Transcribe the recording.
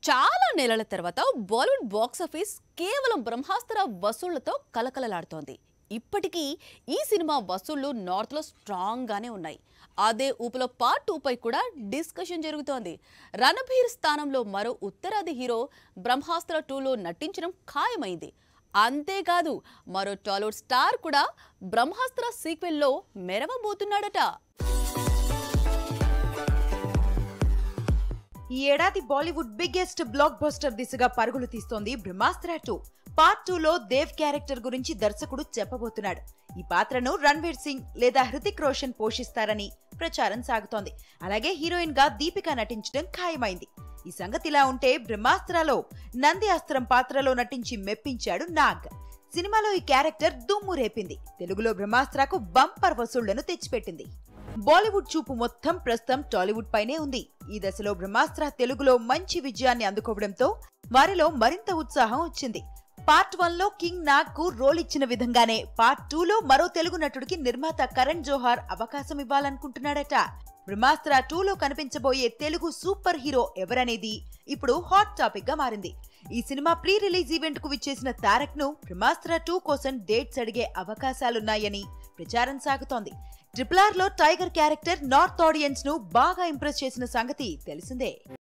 చాలా నెలల తర్వాత బాలీవుడ్ బాక్స్ ఆఫీస్ కేవలం బ్రహ్మాస్త్ర వసూళ్లతో కలకలలాడుతోంది ఇప్పటికీ ఈ సినిమా వసూళ్లు నార్త్లో స్ట్రాంగ్గానే ఉన్నాయి అదే ఊపులో పార్ట్ టూ పై కూడా డిస్కషన్ జరుగుతోంది రణబీర్ స్థానంలో మరో ఉత్తరాది హీరో బ్రహ్మాస్త్ర టూలో నటించడం ఖాయమైంది అంతేకాదు మరో టాలీవుడ్ స్టార్ కూడా బ్రహ్మాస్త్ర సీక్వెల్లో మెరవబోతున్నాడట ఈ ఏడాది బాలీవుడ్ బిగ్గెస్ట్ బ్లాక్ బస్టర్ దిశగా పరుగులు తీస్తోంది బ్రహ్మాస్త్ర టూ పార్ట్ టూ లో దేవ్ క్యారెక్టర్ గురించి దర్శకుడు చెప్పబోతున్నాడు ఈ పాత్రను రణ్వీర్ సింగ్ లేదా హృతిక్ రోషన్ పోషిస్తారని ప్రచారం సాగుతోంది అలాగే హీరోయిన్ గా దీపిక నటించడం ఖాయమైంది ఈ సంగతి ఇలా ఉంటే బ్రహ్మాస్త్రలో నంది అస్త్రం పాత్రలో నటించి మెప్పించాడు నాగ్ సినిమాలో ఈ క్యారెక్టర్ దుమ్ము రేపింది తెలుగులో బ్రహ్మాస్త్రకు బంపర్ వసూళ్లను తెచ్చిపెట్టింది బాలీవుడ్ చూపు మొత్తం ప్రస్తుతం టాలీవుడ్ పైనే ఉంది ఈ దశలో బ్రహ్మాస్త్ర తెలుగులో మంచి విజయాన్ని అందుకోవడంతో వారిలో మరింత ఉత్సాహం వచ్చింది పార్ట్ వన్ లో కింగ్ నాగ్ కు రోల్ ఇచ్చిన విధంగానే పార్ట్ టూ లో మరో తెలుగు నటుడికి నిర్మాత కరణ్ జోహార్ అవకాశం ఇవ్వాలనుకుంటున్నాడట బ్రహ్మాస్త్ర టూలో కనిపించబోయే తెలుగు సూపర్ హీరో ఎవరనేది ఇప్పుడు హాట్ టాపిక్ గా మారింది ఈ సినిమా ప్రీ రిలీజ్ ఈవెంట్ కు విచ్చేసిన తారక్ ను బ్రహ్మాస్త్ర టూ కోసం డేట్స్ అడిగే అవకాశాలున్నాయని ప్రచారం సాగుతోంది ట్రిపుల్ ఆర్ లో టైగర్ క్యారెక్టర్ నార్త్ ఆడియన్స్ ను బాగా ఇంప్రెస్ చేసిన సంగతి తెలిసిందే